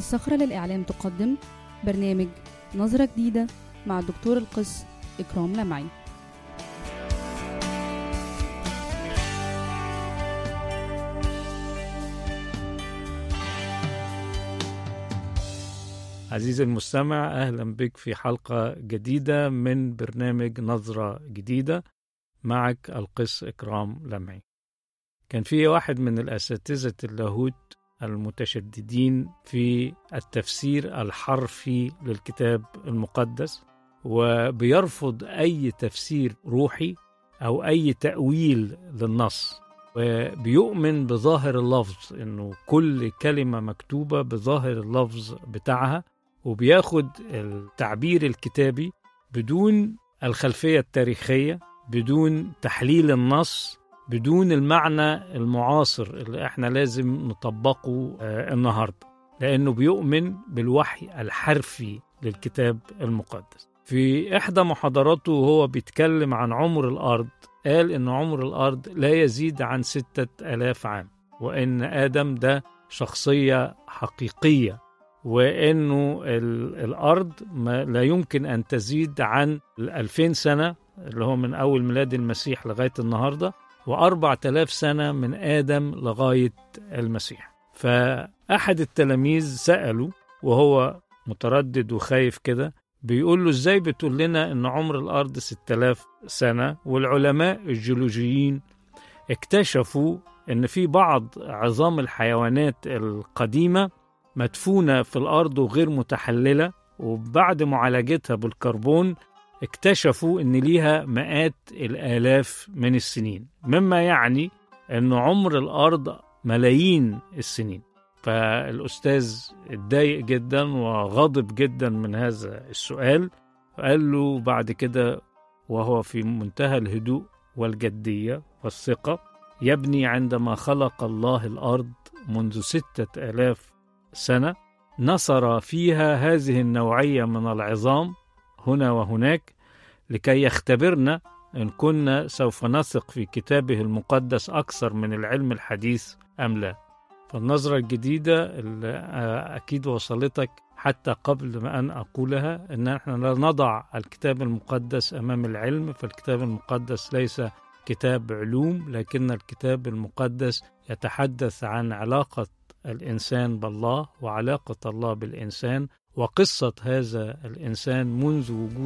الصخرة للإعلام تقدم برنامج نظرة جديدة مع الدكتور القس إكرام لمعي عزيزي المستمع أهلا بك في حلقة جديدة من برنامج نظرة جديدة معك القس إكرام لمعي كان في واحد من الأساتذة اللاهوت المتشددين في التفسير الحرفي للكتاب المقدس وبيرفض أي تفسير روحي أو أي تأويل للنص وبيؤمن بظاهر اللفظ إنه كل كلمة مكتوبة بظاهر اللفظ بتاعها وبياخد التعبير الكتابي بدون الخلفية التاريخية بدون تحليل النص بدون المعنى المعاصر اللي احنا لازم نطبقه آه النهارده لانه بيؤمن بالوحي الحرفي للكتاب المقدس في احدى محاضراته وهو بيتكلم عن عمر الارض قال ان عمر الارض لا يزيد عن ستة الاف عام وان ادم ده شخصية حقيقية وانه الارض ما لا يمكن ان تزيد عن الألفين سنة اللي هو من اول ميلاد المسيح لغاية النهارده وأربع تلاف سنة من آدم لغاية المسيح فأحد التلاميذ سأله وهو متردد وخايف كده بيقول له ازاي بتقول لنا ان عمر الارض 6000 سنه والعلماء الجيولوجيين اكتشفوا ان في بعض عظام الحيوانات القديمه مدفونه في الارض وغير متحلله وبعد معالجتها بالكربون اكتشفوا ان ليها مئات الالاف من السنين مما يعني ان عمر الارض ملايين السنين فالاستاذ اتضايق جدا وغضب جدا من هذا السؤال قال له بعد كده وهو في منتهى الهدوء والجديه والثقه يبني عندما خلق الله الارض منذ سته الاف سنه نصر فيها هذه النوعيه من العظام هنا وهناك لكي يختبرنا إن كنا سوف نثق في كتابه المقدس أكثر من العلم الحديث أم لا فالنظرة الجديدة اللي أكيد وصلتك حتى قبل ما أن أقولها أن نحن لا نضع الكتاب المقدس أمام العلم فالكتاب المقدس ليس كتاب علوم لكن الكتاب المقدس يتحدث عن علاقة الإنسان بالله وعلاقة الله بالإنسان وقصة هذا الإنسان منذ وجود